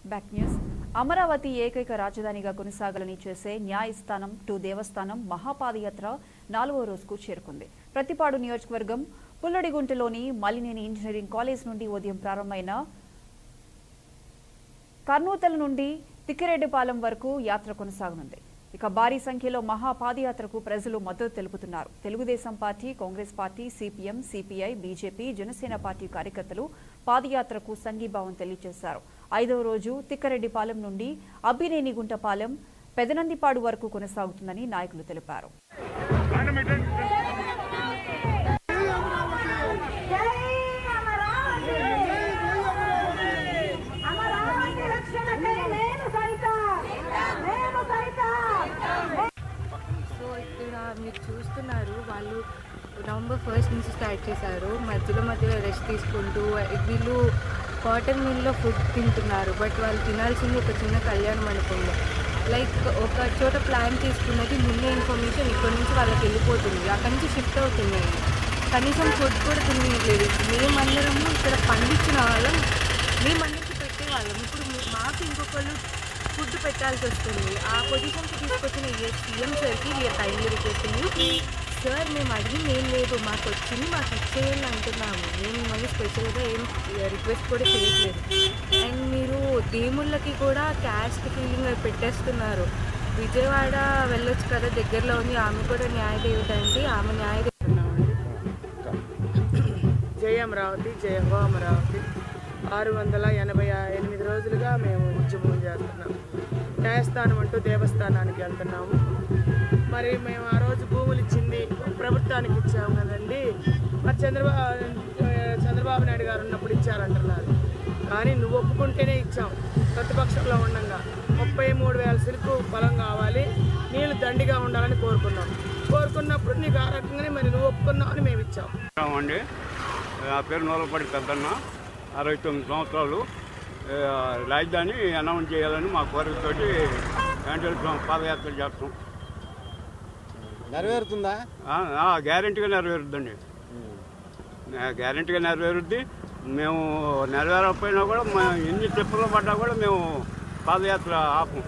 Back news Amaravati ఏకైక రాజధానిగా కొనసాగాలని చేసే న్యాయస్థానం టు దేవస్థానం మహాపాదయాత్ర నాలుగో రోజుకు చేరుకుంది ప్రతిపాడు నియోజకవర్గం పుల్లడిగుంటలోని మలినేని ఇంజనీరింగ్ కాలేజ్ నుండి ఉదయం ప్రారంభమైన కర్నూతల నుండి తిక్కిరెడ్డిపాలెం వరకు యాత్ర కొనసాగనుంది ఇక భారీ సంఖ్యలో మహాపాదయాత్రకు ప్రజలు మద్దతు తెలుపుతున్నారు Telugu Desam party Congress party CPM CPI BJP Janasena party కార్యకర్తలు పాదయాత్రకు సంఘీభావం తెలియజేశారు ఐదవ రోజు తిక్కరెడ్డిపాలెం నుండి అబ్బినేనిగుంటపాలెం పెదనందిపాడు వరకు కొనసాగుతుందని నాయకులు తెలిపారు జై అమరావతి అమరావతి రక్షణకై నేను సైతం నేను సైతం సో ఇక్కడ మీరు చూస్తున్నారు వాళ్ళు నవంబర్ ఫస్ట్ నుంచి స్టార్ట్ చేశారు మధ్యలో మధ్యలో రెస్ట్ తీసుకుంటూ వీళ్ళు కాటన్ మిల్లో ఫుడ్ తింటున్నారు బట్ వాళ్ళు తినాల్సింది ఒక చిన్న కళ్యాణ మండపంలో లైక్ ఒక చోట ప్లాన్ తీసుకున్నది ముందే ఇన్ఫర్మేషన్ ఇక్కడ నుంచి వాళ్ళకి వెళ్ళిపోతుంది అక్కడి నుంచి షిఫ్ట్ అవుతుంది అది. కనీసం ఫుడ్ కూడా తినట్లేదు మేమందరము ఇక్కడ పండించిన వాళ్ళం మేమందరికి పెట్టే వాళ్ళం ఇప్పుడు మీ- మాకు ఇంకొకళ్ళు ఫుడ్ పెట్టాల్సి వస్తుంది ఆ పొజిషన్కి తీసుకొచ్చిన ఏ సీఎం సార్కి వీఆర్ టైంలో రిక్వెస్టింగ్ సార్ మేము అడిగింది ఏం లేదు మాకు వచ్చింది మాకు ఇచ్చేయాలని అంటున్నాము మేము మళ్ళీ స్పెషల్గా ఏం రిక్వెస్ట్ కూడా చేయట్లేదు అండ్ మీరు దేవుళ్ళకి కూడా క్యాస్ట్ ఫీలింగ్ పెట్టేస్తున్నారు విజయవాడ వెళ్ళొచ్చు కదా దగ్గరలో ఉంది ఆమె కూడా న్యాయదేవత అండి ఆమె న్యాయదేవత జై అమరావతి జయ హో అమరావతి ఆరు వందల ఎనభై ఎనిమిది రోజులుగా మేము ఉద్యమం చేస్తున్నాం న్యాయస్థానం అంటూ దేవస్థానానికి వెళ్తున్నాము మరి మేము ఆ రోజు భూములు ఇచ్చింది ప్రభుత్వానికి ఇచ్చాము కదండి మరి చంద్రబాబు చంద్రబాబు నాయుడు గారు ఉన్నప్పుడు ఇచ్చారంటున్నారు కానీ నువ్వు ఒప్పుకుంటేనే ఇచ్చాం ప్రతిపక్షంలో ఉండగా ముప్పై మూడు వేల సిల్కు పొలం కావాలి నీళ్లు దండిగా ఉండాలని కోరుకున్నాం కోరుకున్నప్పుడు నీకు ఆ రకంగానే మరి నువ్వు ఒప్పుకున్నావు అని మేము ఇచ్చాం అండి నా పేరు నూలపడి పెద్దన్న అరవై తొమ్మిది సంవత్సరాలు ఆ, రాజధాని అనౌన్స్ చేయాలని మా కోరికతోటి వెంటనే పాదయాత్ర చేస్తాం నెరవేరుతుందా గ్యారంటీగా నెరవేరుద్దండి గ్యారంటీగా నెరవేరుద్ది మేము నెరవేరకపోయినా కూడా మేము ఎన్ని తిప్పలు పడ్డా కూడా మేము పాదయాత్ర ఆపం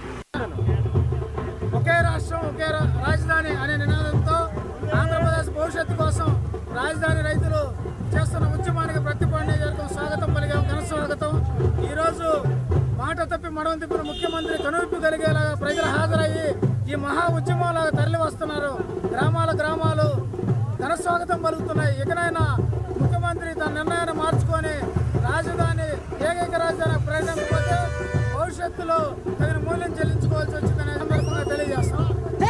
ఒకే రాష్ట్రం ఒకే రా- రాజధాని అనే నినాదంతో ఆంధ్రప్రదేశ్ భవిష్యత్తు కోసం రాజధాని రైతులు చేస్తున్న ఉద్యమానికి ప్రతిపాడు నియోజకవర్గం స్వాగతం పలికాం ఘన స్వాగతం ఈరోజు మాట తప్పి మడవ తిప్పిన ముఖ్యమంత్రి కనువిప్పు కలిగేలాగా ప్రజలు హాజరయ్యి ఈ మహా ఉద్యమంలాగా తరలి వస్తున్నారు గ్రామాల గ్రామాలు ఘన స్వాగతం పలుకుతున్నాయి ఇకనైనా ముఖ్యమంత్రి తన నిర్ణయాన్ని మార్చుకొని రాజధాని ఏకైక రాజధాని ప్రకటించకపోతే భవిష్యత్తులో తగిన మూల్యం చెల్లించుకోవాల్సి వచ్చిందనే సందర్భంగా తెలియజేస్తాం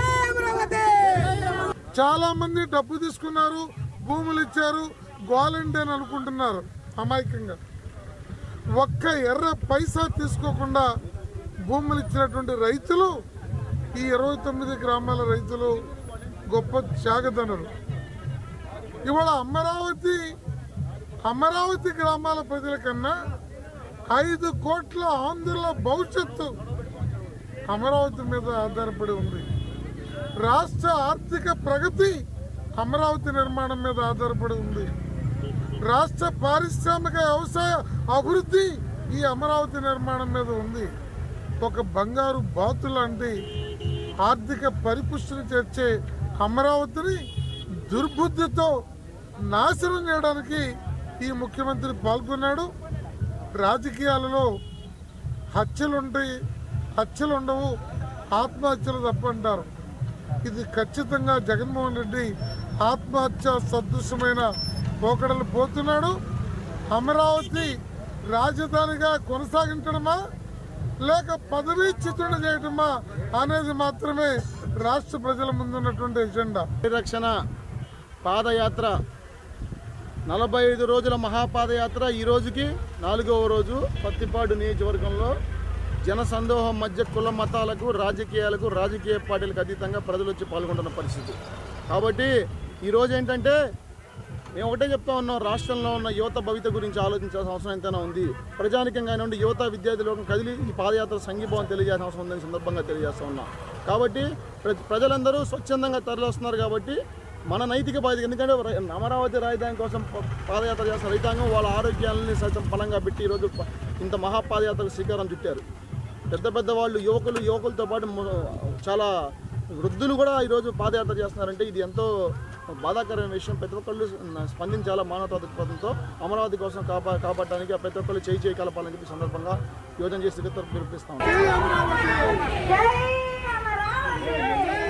చాలా మంది డబ్బు తీసుకున్నారు భూములు ఇచ్చారు గ్వాలంటీ అని అనుకుంటున్నారు అమాయకంగా ఒక్క ఎర్ర పైసా తీసుకోకుండా భూములు ఇచ్చినటువంటి రైతులు ఈ ఇరవై తొమ్మిది గ్రామాల రైతులు గొప్ప త్యాగదనులు ఇవాళ అమరావతి అమరావతి గ్రామాల ప్రజల కన్నా ఐదు కోట్ల ఆంధ్రుల భవిష్యత్తు అమరావతి మీద ఆధారపడి ఉంది రాష్ట్ర ఆర్థిక ప్రగతి అమరావతి నిర్మాణం మీద ఆధారపడి ఉంది రాష్ట్ర పారిశ్రామిక వ్యవసాయ అభివృద్ధి ఈ అమరావతి నిర్మాణం మీద ఉంది ఒక బంగారు బాతు లాంటి ఆర్థిక పరిపుష్టిని చేర్చే అమరావతిని దుర్బుద్ధితో నాశనం చేయడానికి ఈ ముఖ్యమంత్రి పాల్గొన్నాడు రాజకీయాలలో హత్యలుంటాయి హత్యలు ఉండవు ఆత్మహత్యలు తప్పంటారు ఇది ఖచ్చితంగా జగన్మోహన్ రెడ్డి ఆత్మహత్య సదృశ్యమైన పోకడలు పోతున్నాడు అమరావతి రాజధానిగా కొనసాగించడమా లేక పదవీ చిత్రణ చేయటమా అనేది మాత్రమే రాష్ట్ర ప్రజల ముందున్నటువంటి ఎజెండా పరిరక్షణ పాదయాత్ర నలభై ఐదు రోజుల మహాపాదయాత్ర ఈ రోజుకి నాలుగవ రోజు పత్తిపాడు నియోజకవర్గంలో జన సందోహం మధ్య కుల మతాలకు రాజకీయాలకు రాజకీయ పార్టీలకు అతీతంగా ప్రజలు వచ్చి పాల్గొంటున్న పరిస్థితి కాబట్టి ఈరోజు ఏంటంటే మేము ఒకటే చెప్తా ఉన్నాం రాష్ట్రంలో ఉన్న యువత భవిత గురించి ఆలోచించాల్సిన అవసరం ఎంతైనా ఉంది ప్రజానికంగా నుండి యువత విద్యార్థి లోకం కదిలి ఈ పాదయాత్ర సంఘీభావం తెలియజేయాల్సిన అవసరం ఉందని సందర్భంగా తెలియజేస్తా ఉన్నాం కాబట్టి ప్ర- ప్రజలందరూ స్వచ్ఛందంగా తరలి వస్తున్నారు కాబట్టి మన నైతిక బాధ్యత ఎందుకంటే రై- అమరావతి రాజధాని కోసం ప- పాదయాత్ర చేస్తున్న రైతాంగం వాళ్ళ ఆరోగ్యాలని సైతం బలంగా పెట్టి ఈరోజు ప- ఇంత మహాపాదయాత్రకు శ్రీకారం చుట్టారు పెద్ద పెద్ద వాళ్ళు యువకులు యువకులతో పాటు ము- చాలా వృద్ధులు కూడా ఈరోజు పాదయాత్ర చేస్తున్నారంటే ఇది ఎంతో బాధాకరమైన విషయం ప్రతి ఒక్కళ్ళు స్పందించాలా మానవతా దృక్పథంతో అమరావతి కోసం కాపా కాపాడడానికి ప్రతి ఒక్కళ్ళు చేయి చేయి కలపాలని చెప్పి సందర్భంగా యోజన చేసి పిలుపునిస్తాం జై అమరావతి